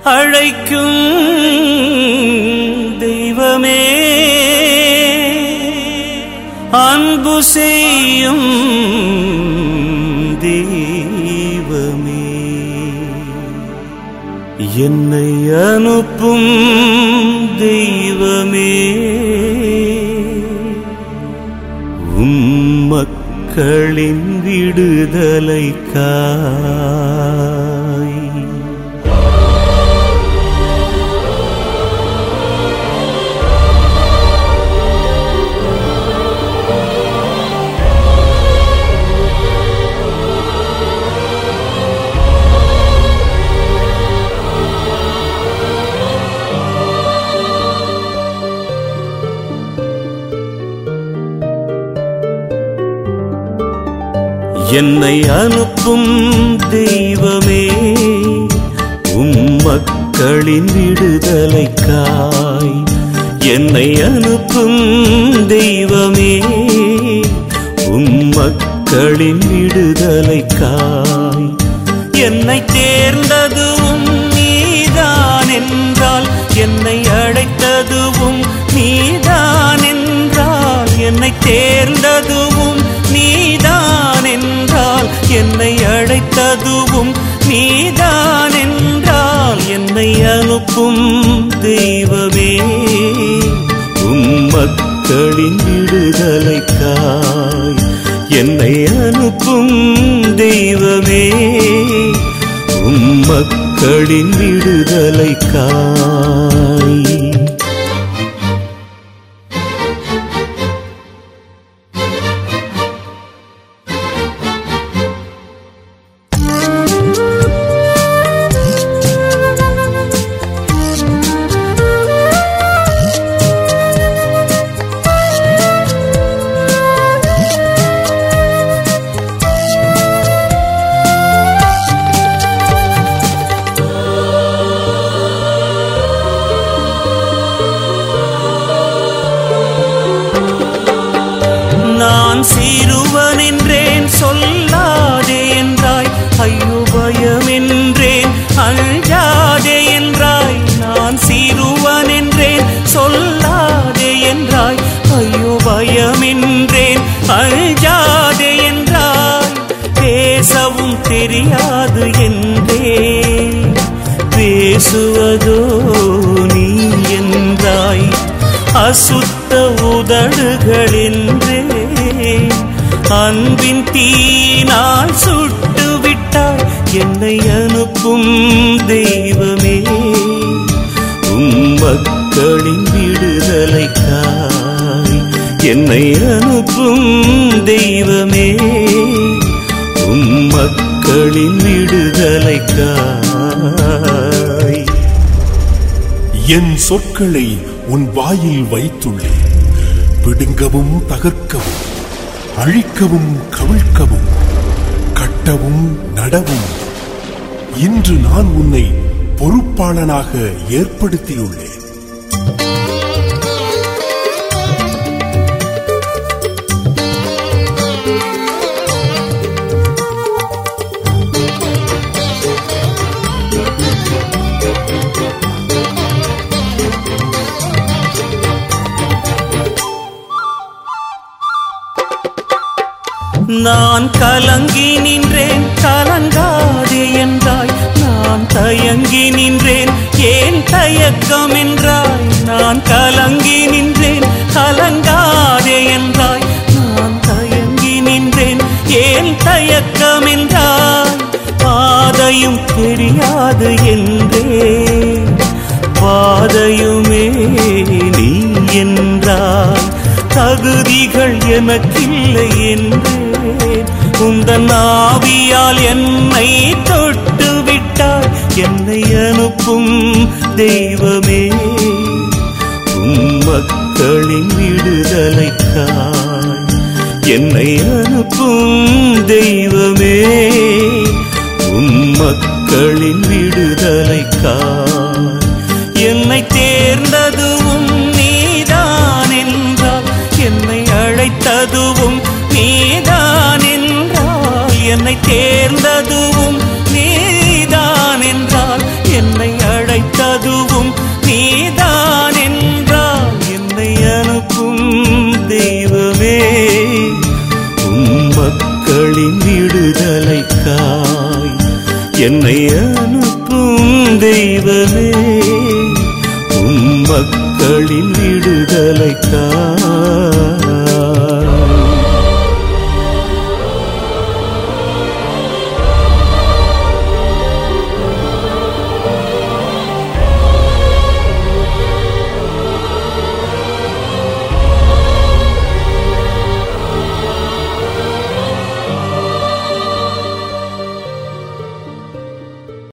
அழைக்கும் தெய்வமே அன்பு செய்யும் தெய்வமே என்னை அனுப்பும் தெய்வமே உம் மக்களின் விடுதலைக்காய் என்னை அனுப்பும் தெய்வமே உம் மக்களின் விடுதலைக்காய் என்னை அனுப்பும் தெய்வமே உம் மக்களின் விடுதலைக்காய் என்னை தேர்ந்ததுவும் நீதான் என்றால் என்னை அழைத்ததுவும் நீதான் என்றால் என்னை தேர்ந்ததுவும் நீதான் என்றால் என்னை அழைத்ததுவும் நீதான் என்றால் என்னை அனுப்பும் தெய்வமே உம் மக்களின் விடுதலைக்காய் என்னை அனுப்பும் தெய்வமே உம் மக்களின் விடுதலைக்காய் நான் சிறுவன் என்றேன் சொல்லாதே என்றாய் ஐயோ பயம் என்றேன் அஞ்சாதே என்றாய் நான் சிறுவன் என்றேன் சொல்லாதே என்றாய் ஐயோ பயம் என்றேன் அஞ்சாதே என்றாய் பேசவும் தெரியாது என்றே பேசுவதோ நீ என்றாய் அசுத்த உதடுகளென்றே அன்பின் தீனால் சுட்டு விட்டாய் என்னை அனுப்பும் தெய்வமே உம் மக்களின் விடுதலைக்காய் என்னை அனுப்பும் தெய்வமே உம் மக்களின் விடுதலைக்காய் என் சொற்களை உன் வாயில் வைத்துள்ளேன் பிடுங்கவும் தகர்க்கவும் அழிக்கவும் கவிழ்க்கவும் கட்டவும் நடவும் இன்று நான் உன்னை பொறுப்பாளனாக ஏற்படுத்தியுள்ளேன் நான் கலங்கி நின்றேன் கலங்காதே என்றாய் நான் தயங்கி நின்றேன் ஏன் தயக்கம் என்றாய் நான் கலங்கி நின்றேன் கலங்காதே என்றாய் நான் தயங்கி நின்றேன் ஏன் தயக்கம் என்றாய் பாதையும் தெரியாது என்றே பாதையுமே நீ என்றாய் தகுதிகள் எனக்கில்லை என்றேன் உந்தன் ஆவியால் என்னை தொட்டு விட்டாய் என்னை அனுப்பும் தெய்வமே உம் மக்களின் விடுதலைக்காய் என்னை அனுப்பும் தெய்வமே உம் மக்களின் விடுதலைக்காய் என்னை தேர்ந்ததுவும் நீதான் என்றால் என்னை அழைத்ததுவும் நீதான் என்றால் என்னை தேர்ந்ததுவும் நீதான் என்றால் என்னை அழைத்த என்னை அனுப்பும் தெய்வமே உம் மக்களின் விடுதலைக்கா